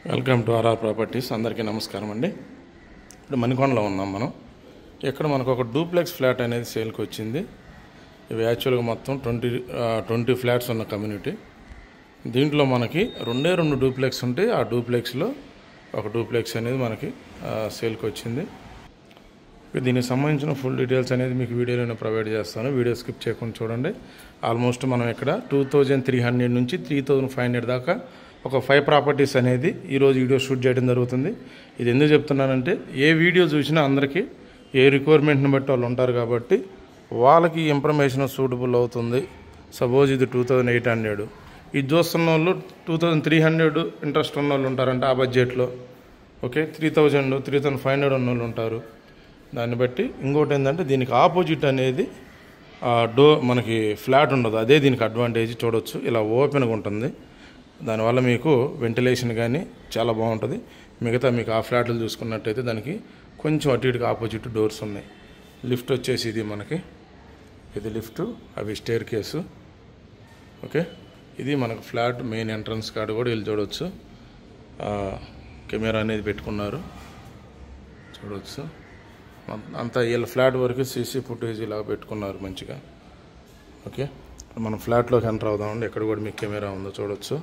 welcome to RR properties అందరికీ నమస్కారం అండి ఇప్పుడు మణికొండలో ఉన్నాం మనం ఇక్కడ మనకు ఒక డూప్లెక్స్ ఫ్లాట్ అనేది సేల్కి వచ్చింది ఇవి యాక్చువల్గా మొత్తం ట్వంటీ ట్వంటీ ఫ్లాట్స్ ఉన్న కమ్యూనిటీ దీంట్లో మనకి రెండే రెండు డూప్లెక్స్ ఉంటాయి ఆ డూప్లెక్స్లో ఒక డూప్లెక్స్ అనేది మనకి ఆ, సేల్కి వచ్చింది ఇక దీనికి సంబంధించిన ఫుల్ డీటెయిల్స్ అనేది మీకు వీడియోలో నేను ప్రొవైడ్ చేస్తాను వీడియో స్కిప్ చేయకుండా చూడండి ఆల్మోస్ట్ మనం ఇక్కడ టూ థౌజండ్ త్రీ హండ్రెడ్ నుంచి త్రీ థౌజండ్ ఫైవ్ హండ్రెడ్ దాకా ఒక ఫైవ్ ప్రాపర్టీస్ అనేది ఈరోజు వీడియో షూట్ చేయడం జరుగుతుంది ఇది ఎందుకు చెప్తున్నానంటే ఏ వీడియో చూసినా అందరికీ ఏ రిక్వైర్మెంట్ని బట్టి వాళ్ళు ఉంటారు కాబట్టి వాళ్ళకి ఈ ఇన్ఫర్మేషన్ సూటబుల్ అవుతుంది సపోజ్ ఇది టూ థౌజండ్ ఎయిట్ హండ్రెడ్ ఇది చూస్తున్న వాళ్ళు two thousand three hundred interest ఉన్న వాళ్ళు ఉంటారంటే ఆ బడ్జెట్లో okay three thousand three thousand five hundred ఉన్న వాళ్ళు ఉంటారు దాన్ని బట్టి ఇంకోటి ఏంటంటే దీనికి ఆపోజిట్ అనేది ఆ డో మనకి ఫ్లాట్ ఉండదు అదే దీనికి అడ్వాంటేజ్ చూడొచ్చు ఇలా ఓపెన్గా ఉంటుంది దానివల్ల మీకు వెంటిలేషన్ కానీ చాలా బాగుంటుంది మిగతా మీకు ఆ ఫ్లాట్లు చూసుకున్నట్టయితే దానికి కొంచెం అటు ఇటుగా ఆపోజిట్ డోర్స్ ఉన్నాయి లిఫ్ట్ వచ్చేసి ఇది మనకి ఇది లిఫ్ట్ అవి స్టేర్ కేసు ఓకే ఇది మనకు ఫ్లాట్ మెయిన్ ఎంట్రన్స్ కార్డు కూడా వెళ్ళి చూడవచ్చు ఆ, కెమెరా అనేది పెట్టుకున్నారు చూడవచ్చు మొత్తం అంతా వీళ్ళ ఫ్లాట్ వరకు సీసీ ఫుటేజ్ ఇలా పెట్టుకున్నారు మంచిగా ఓకే మనం ఫ్లాట్లోకి ఎంటర్ అవుదామండి ఎక్కడ కూడా మీకు కెమెరా ఉందో చూడొచ్చు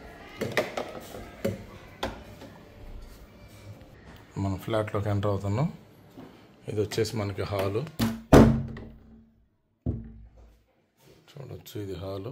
మనం ఫ్లాట్లోకి ఎంటర్ అవుతున్నాం ఇది వచ్చేసి మనకి హాలు చూడొచ్చు ఇది హాలు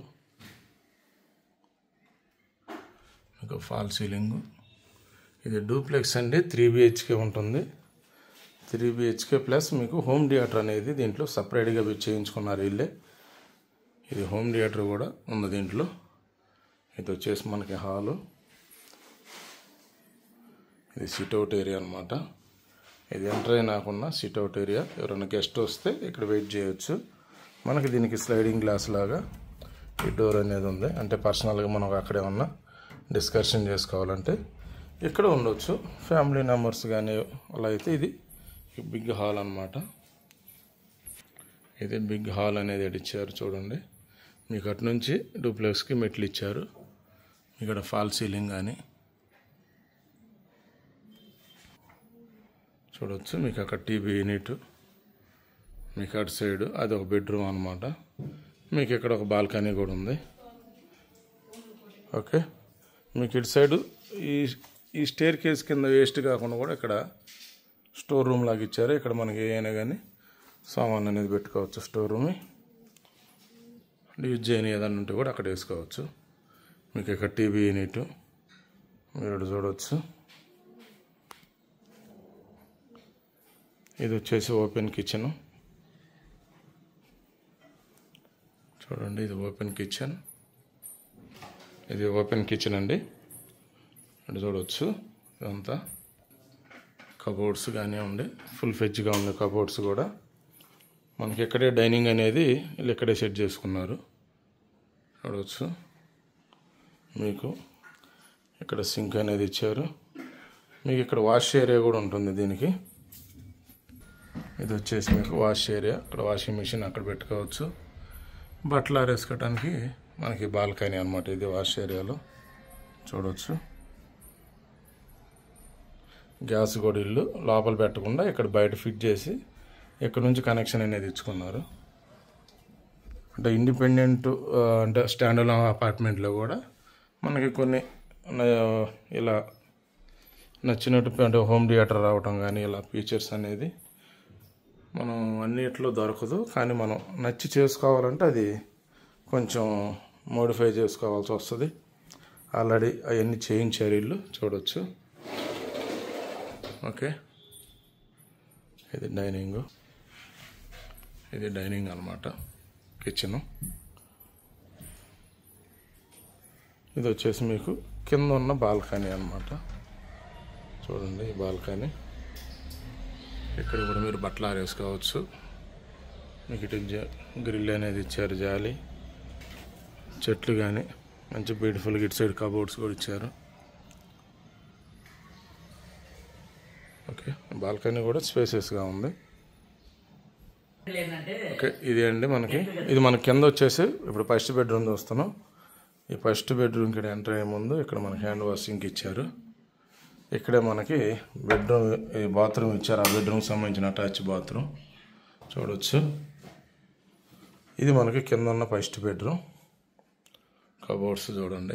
మీకు ఫాల్ సీలింగ్ ఇది డూప్లెక్స్ అండి త్రీ బిహెచ్కే ఉంటుంది త్రీ బిహెచ్కే ప్లస్ మీకు హోమ్ థియేటర్ అనేది దీంట్లో సపరేట్గా పెట్టి చేయించుకున్నారు వీళ్ళే ఇది హోమ్ థియేటర్ కూడా ఉంది దీంట్లో ఇది వచ్చేసి మనకి హాలు ఇది సిట్అవుట్ ఏరియా అనమాట ఇది ఎంటర్ అయినాకున్న సిట్అవుట్ ఏరియా ఎవరైనా గెస్ట్ వస్తే ఇక్కడ వెయిట్ చేయొచ్చు మనకి దీనికి స్లైడింగ్ గ్లాస్ లాగా ఈ డోర్ అనేది ఉంది అంటే పర్సనల్గా మనం అక్కడే ఉన్న డిస్కషన్ చేసుకోవాలంటే ఇక్కడ ఉండొచ్చు ఫ్యామిలీ మెంబర్స్ కానీ అలా అయితే ఇది బిగ్ హాల్ అన్నమాట ఇది బిగ్ హాల్ అనేది ఇక్కడ ఇచ్చారు చూడండి మీకు అటు నుంచి డూప్లెక్స్కి మెట్లు ఇచ్చారు ఇక్కడ ఫాల్ సీలింగ్ కానీ చూడొచ్చు మీకు అక్కడ టీవీ యూనిట్ మీకు అటు సైడ్ అది ఒక బెడ్రూమ్ అనమాట మీకు ఇక్కడ ఒక బాల్కనీ కూడా ఉంది ఓకే మీకు ఇటు సైడ్ ఈ ఈ స్టేర్ కేస్ కింద వేస్ట్ కాకుండా కూడా ఇక్కడ స్టోర్ రూమ్ లాగా ఇచ్చారు ఇక్కడ మనకి ఏ అయినా కానీ సామాన్ అనేది పెట్టుకోవచ్చు స్టోర్ రూమ్ యూజ్ చేయని ఏదన్నా ఉంటే కూడా అక్కడ వేసుకోవచ్చు మీకు ఇక్కడ టీవీ యూనిట్ మీరు ఇక్కడ చూడవచ్చు ఇది వచ్చేసి ఓపెన్ కిచెన్ చూడండి ఇది ఓపెన్ కిచెన్ ఇది ఓపెన్ కిచెన్ అండి ఇక్కడ చూడవచ్చు ఇదంతా కబోర్డ్స్ కానీ ఉండి ఫుల్ ఫెజ్గా ఉంది కబోర్డ్స్ కూడా మనకి ఇక్కడే డైనింగ్ అనేది వీళ్ళు ఇక్కడే సెట్ చేసుకున్నారు చూడవచ్చు మీకు ఇక్కడ సింక్ అనేది ఇచ్చారు మీకు ఇక్కడ వాష్ ఏరియా కూడా ఉంటుంది దీనికి ఇది వచ్చేసి మీకు వాష్ ఏరియా ఇక్కడ వాషింగ్ మిషన్ అక్కడ పెట్టుకోవచ్చు బట్టలు ఆరేసుకోవడానికి మనకి బాల్కనీ అనమాట ఇది వాష్ ఏరియాలో చూడవచ్చు గ్యాస్ కూడా ఇల్లు లోపల పెట్టకుండా ఇక్కడ బయట ఫిట్ చేసి ఇక్కడ నుంచి కనెక్షన్ అనేది ఇచ్చుకున్నారు అంటే ఇండిపెండెంట్ ఆ, అంటే స్టాండ్ అపార్ట్మెంట్లో కూడా మనకి కొన్ని ఆ, ఇలా నచ్చినట్టు అంటే హోమ్ థియేటర్ రావటం కానీ ఇలా ఫీచర్స్ అనేది మనం అన్నిట్లో దొరకదు కానీ మనం నచ్చి చేసుకోవాలంటే అది కొంచెం మోడిఫై చేసుకోవాల్సి వస్తుంది ఆల్రెడీ అవన్నీ చేయించారు ఇల్లు చూడొచ్చు ఓకే ఇది డైనింగ్ ఇది డైనింగ్ అనమాట కిచెను ఇది వచ్చేసి మీకు కింద ఉన్న బాల్కనీ అనమాట చూడండి ఈ బాల్కనీ ఇక్కడ కూడా మీరు బట్టలు ఆరేసుకోవచ్చు మీకు ఇటు జా- గ్రిల్ అనేది ఇచ్చారు జాలి చెట్లు కానీ మంచి బ్యూటిఫుల్గా ఇటు సైడ్ కబోర్డ్స్ కూడా ఇచ్చారు ఓకే బాల్కనీ కూడా స్పేసెస్గా ఉంది ఓకే ఇది అండి మనకి ఇది మన కింద వచ్చేసి ఇప్పుడు ఫస్ట్ బెడ్రూమ్ చూస్తున్నాం ఈ ఫస్ట్ బెడ్రూమ్ ఇక్కడ ఎంటర్ అయ్యే ముందు ఇక్కడ మన హ్యాండ్ వాషింగ్కి ఇచ్చారు ఇక్కడే మనకి బెడ్రూమ్ ఈ బాత్రూమ్ ఇచ్చారు ఆ బెడ్రూమ్కి సంబంధించిన అటాచ్ బాత్రూమ్ చూడవచ్చు ఇది మనకి కింద ఉన్న ఫస్ట్ బెడ్రూమ్ కబోర్డ్స్ చూడండి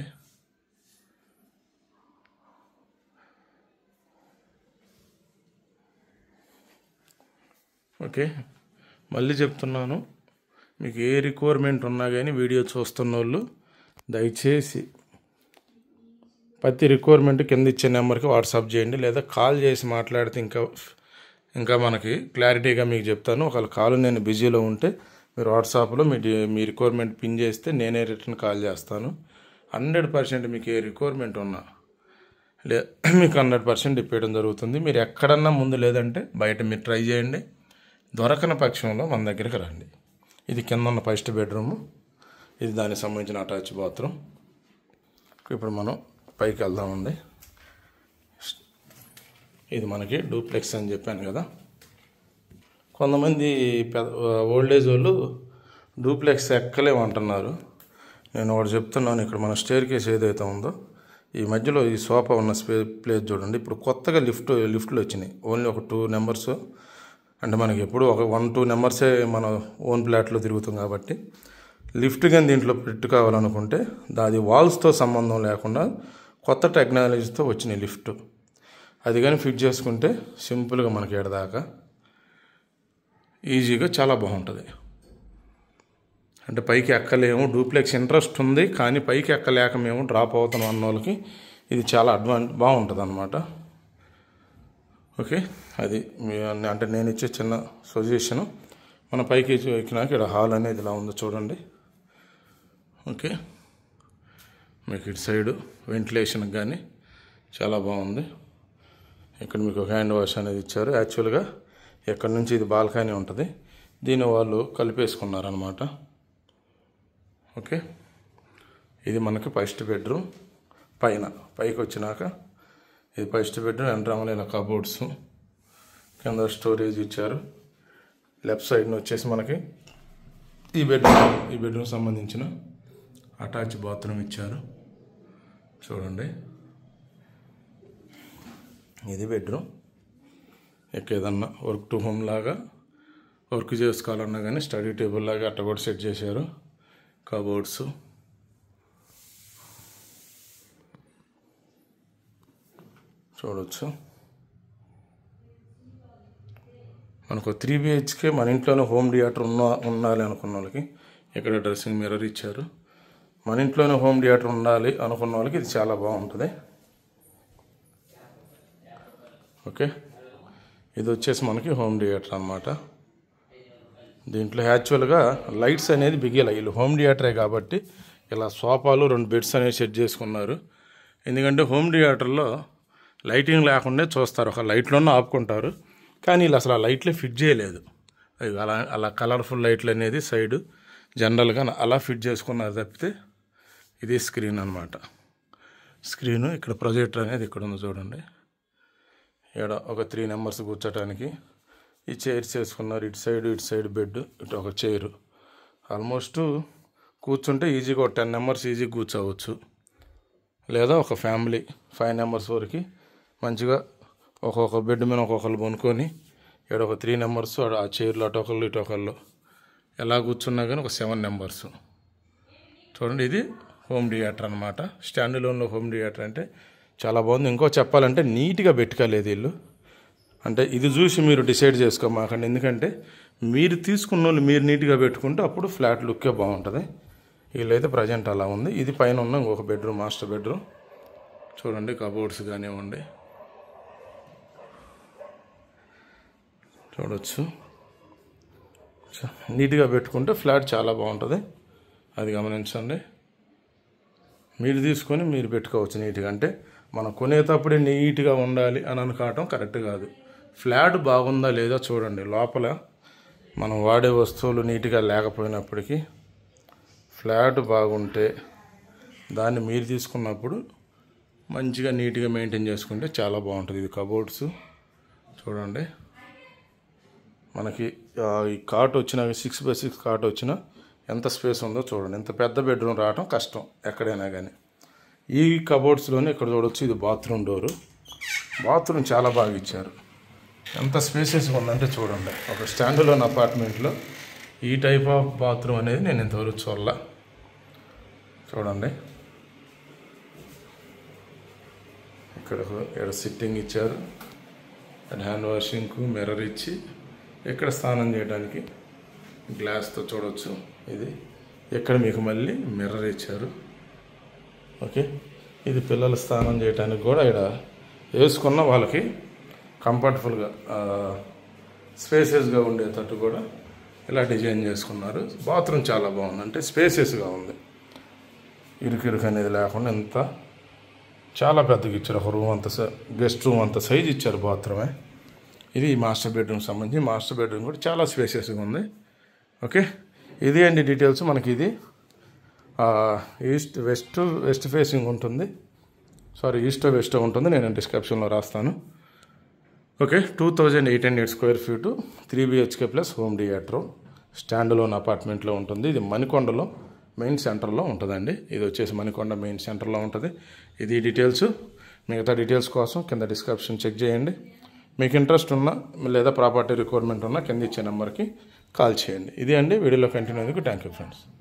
ఓకే మళ్ళీ చెప్తున్నాను మీకు ఏ రిక్వైర్మెంట్ ఉన్నా కానీ వీడియో చూస్తున్న వాళ్ళు దయచేసి ప్రతి రిక్వైర్మెంట్ కింద ఇచ్చే నెంబర్కి వాట్సాప్ చేయండి లేదా కాల్ చేసి మాట్లాడితే ఇంకా ఇంకా మనకి క్లారిటీగా మీకు చెప్తాను ఒకవేళ కాల్ నేను బిజీలో ఉంటే మీరు వాట్సాప్లో మీ డి- మీ రిక్వైర్మెంట్ పిన్ చేస్తే నేనే రిటర్న్ కాల్ చేస్తాను హండ్రెడ్ పర్సెంట్ మీకు ఏ రిక్వైర్మెంట్ ఉన్నా లే మీకు హండ్రెడ్ పర్సెంట్ ఇప్పేయడం జరుగుతుంది మీరు ఎక్కడన్నా ముందు లేదంటే బయట మీరు ట్రై చేయండి దొరకని పక్షంలో మన దగ్గరికి రండి ఇది కింద ఉన్న ఫస్ట్ బెడ్రూమ్ ఇది దానికి సంబంధించిన అటాచ్ బాత్రూమ్ ఇప్పుడు మనం పైకి వెళ్దామండి ఇది మనకి డూప్లెక్స్ అని చెప్పాను కదా కొంతమంది పెద్ద ఓల్డ్ ఏజ్ వాళ్ళు డూప్లెక్స్ ఎక్కలేమంటున్నారు నేను ఒకటి చెప్తున్నాను ఇక్కడ మన స్టేర్ కేస్ ఏదైతే ఉందో ఈ మధ్యలో ఈ సోఫా ఉన్న స్పే ప్లేస్ చూడండి ఇప్పుడు కొత్తగా లిఫ్ట్ లిఫ్ట్లు వచ్చినాయి ఓన్లీ ఒక టూ నెంబర్స్ అంటే మనకి ఎప్పుడు ఒక వన్ టూ నెంబర్సే మన ఓన్ ప్లాట్లో తిరుగుతాం కాబట్టి లిఫ్ట్ కానీ దీంట్లో పెట్టుకోవాలనుకుంటే అది వాల్స్తో సంబంధం లేకుండా కొత్త టెక్నాలజీతో వచ్చినాయి లిఫ్ట్ అది కానీ ఫిట్ చేసుకుంటే సింపుల్గా మనకి ఎడదాకా ఈజీగా చాలా బాగుంటుంది అంటే పైకి ఎక్కలేము డూప్లెక్స్ ఇంట్రెస్ట్ ఉంది కానీ పైకి ఎక్కలేక మేము డ్రాప్ అవుతున్నాం అన్న వాళ్ళకి ఇది చాలా అడ్వాన్ బాగుంటుంది అనమాట ఓకే అది మీ అంటే నేను ఇచ్చే చిన్న సజెషను మన పైకి ఎక్కినాక ఇక్కడ హాల్ అనేది ఇలా ఉందో చూడండి ఓకే మీకు ఇటు సైడు వెంటిలేషన్కి కానీ చాలా బాగుంది ఇక్కడ మీకు హ్యాండ్ వాష్ అనేది ఇచ్చారు యాక్చువల్గా ఎక్కడి నుంచి ఇది బాల్కనీ ఉంటుంది దీన్ని వాళ్ళు కలిపేసుకున్నారనమాట ఓకే ఇది మనకి ఫస్ట్ బెడ్రూమ్ పైన పైకి వచ్చినాక ఇది ఫస్ట్ బెడ్రూమ్ ఎంట్రామల ఇలా కబోర్డ్స్ కింద స్టోరేజ్ ఇచ్చారు లెఫ్ట్ సైడ్న వచ్చేసి మనకి ఈ బెడ్రూమ్ ఈ బెడ్రూమ్ సంబంధించిన అటాచ్ బాత్రూమ్ ఇచ్చారు చూడండి ఇది బెడ్రూమ్ ఇక ఏదన్నా వర్క్ టు హోమ్ లాగా వర్క్ చేసుకోవాలన్నా కానీ స్టడీ టేబుల్ లాగా అట్ట కూడా సెట్ చేశారు కబోర్డ్స్ చూడవచ్చు మనకు త్రీ బిహెచ్కే మన ఇంట్లోనే హోమ్ థియేటర్ ఉన్న ఉండాలి అనుకున్న వాళ్ళకి ఇక్కడ డ్రెస్సింగ్ మిర్రర్ ఇచ్చారు మన ఇంట్లోనే హోమ్ థియేటర్ ఉండాలి అనుకున్న వాళ్ళకి ఇది చాలా బాగుంటుంది ఓకే ఇది వచ్చేసి మనకి హోమ్ థియేటర్ అనమాట దీంట్లో యాక్చువల్గా లైట్స్ అనేది బిగిలాయి వీళ్ళు హోమ్ థియేటరే కాబట్టి ఇలా సోఫాలు రెండు బెడ్స్ అనేవి సెట్ చేసుకున్నారు ఎందుకంటే హోమ్ థియేటర్లో లైటింగ్ లేకుండా చూస్తారు ఒక లైట్లోనే ఆపుకుంటారు కానీ వీళ్ళు అసలు ఆ లైట్లే ఫిట్ చేయలేదు అవి అలా అలా కలర్ఫుల్ లైట్లు అనేది సైడ్ జనరల్గా అలా ఫిట్ చేసుకున్నారు తప్పితే ఇది స్క్రీన్ అనమాట స్క్రీను ఇక్కడ ప్రొజెక్టర్ అనేది ఇక్కడ ఉంది చూడండి ఇక్కడ ఒక త్రీ నెంబర్స్ కూర్చోటానికి ఈ చైర్స్ వేసుకున్నారు ఇటు సైడ్ ఇటు సైడ్ బెడ్ ఇటు ఒక చైరు ఆల్మోస్ట్ కూర్చుంటే ఈజీగా ఒక టెన్ నెంబర్స్ ఈజీగా కూర్చోవచ్చు లేదా ఒక ఫ్యామిలీ ఫైవ్ నెంబర్స్ వరకు మంచిగా ఒక్కొక్క బెడ్ మీద ఒక్కొక్కరు కొనుక్కొని ఇక్కడ ఒక త్రీ నెంబర్స్ ఆ చైర్లు అటు ఒకళ్ళు ఇటు ఒకళ్ళు ఎలా కూర్చున్నా కానీ ఒక సెవెన్ నెంబర్స్ చూడండి ఇది హోమ్ థియేటర్ అనమాట స్టాండ్ లోన్లో హోమ్ థియేటర్ అంటే చాలా బాగుంది ఇంకో చెప్పాలంటే నీట్గా పెట్టుకోలేదు వీళ్ళు అంటే ఇది చూసి మీరు డిసైడ్ చేసుకోమాకండి ఎందుకంటే మీరు తీసుకున్న వాళ్ళు మీరు నీట్గా పెట్టుకుంటే అప్పుడు ఫ్లాట్ లుక్కే బాగుంటుంది వీళ్ళైతే ప్రజెంట్ అలా ఉంది ఇది పైన ఉన్న ఇంకొక బెడ్రూమ్ మాస్టర్ బెడ్రూమ్ చూడండి కబోర్డ్స్ కానివ్వండి చూడవచ్చు చ- నీట్గా పెట్టుకుంటే ఫ్లాట్ చాలా బాగుంటుంది అది గమనించండి మీరు తీసుకొని మీరు పెట్టుకోవచ్చు నీట్గా అంటే మనం కొనేటప్పుడే నీట్గా ఉండాలి అని అనుకోవటం కరెక్ట్ కాదు ఫ్లాట్ బాగుందా లేదా చూడండి లోపల మనం వాడే వస్తువులు నీట్గా లేకపోయినప్పటికీ ఫ్లాట్ బాగుంటే దాన్ని మీరు తీసుకున్నప్పుడు మంచిగా నీట్గా మెయింటైన్ చేసుకుంటే చాలా బాగుంటుంది ఇది కబోర్డ్స్ చూడండి మనకి ఆ, ఈ కాట్ వచ్చిన సిక్స్ బై సిక్స్ కాట్ వచ్చిన ఎంత స్పేస్ ఉందో చూడండి ఇంత పెద్ద బెడ్రూమ్ రావడం కష్టం ఎక్కడైనా కానీ ఈ కబోర్డ్స్లోనే ఇక్కడ చూడొచ్చు ఇది బాత్రూమ్ డోరు బాత్రూమ్ చాలా బాగా ఇచ్చారు ఎంత స్పేసెస్గా ఉందంటే చూడండి ఒక స్టాండ్లోన్ అపార్ట్మెంట్లో ఈ టైప్ ఆఫ్ బాత్రూమ్ అనేది నేను ఇంతవరకు చూడాల చూడండి ఇక్కడ ఇక్కడ సిట్టింగ్ ఇచ్చారు అండ్ హ్యాండ్ వాషింగ్కు మిర్రర్ ఇచ్చి ఇక్కడ స్నానం చేయడానికి గ్లాస్తో చూడవచ్చు ఇది ఇక్కడ మీకు మళ్ళీ మిర్రర్ ఇచ్చారు ఓకే ఇది పిల్లలు స్నానం చేయడానికి కూడా ఇక్కడ వేసుకున్న వాళ్ళకి కంఫర్టబుల్గా స్పేసెస్గా ఉండేటట్టు కూడా ఇలా డిజైన్ చేసుకున్నారు బాత్రూమ్ చాలా బాగుంది అంటే స్పేసెస్గా ఉంది ఇరుకిరుకు అనేది లేకుండా ఎంత చాలా పెద్దగా ఇచ్చారు ఒక రూమ్ అంత గెస్ట్ రూమ్ అంత సైజ్ ఇచ్చారు బాత్రూమే ఇది మాస్టర్ బెడ్రూమ్ సంబంధించి మాస్టర్ బెడ్రూమ్ కూడా చాలా స్పేసెస్గా ఉంది ఓకే ఇది అండి డీటెయిల్స్ మనకి ఇది ఆ, ఈస్ట్ వెస్ట్ వెస్ట్ ఫేసింగ్ ఉంటుంది సారీ ఈస్ట్ వెస్ట్ ఉంటుంది నేను డిస్క్రిప్షన్లో రాస్తాను okay two thousand eight hundred square feet three BHK plus home theatre standalone అపార్ట్మెంట్లో ఉంటుంది ఇది మణికొండలో మెయిన్ సెంటర్లో ఉంటుందండి ఇది వచ్చేసి మణికొండ మెయిన్ సెంటర్లో ఉంటుంది ఇది డీటెయిల్స్ మిగతా డీటెయిల్స్ కోసం కింద డిస్క్రిప్షన్ చెక్ చేయండి మీకు ఇంట్రెస్ట్ ఉన్నా లేదా ప్రాపర్టీ రిక్వైర్మెంట్ ఉన్నా కింద ఇచ్చే నెంబర్కి కాల్ చేయండి ఇది అండి వీడియోలో కంటిన్యూ అయ్యేందుకు థ్యాంక్ యూ ఫ్రెండ్స్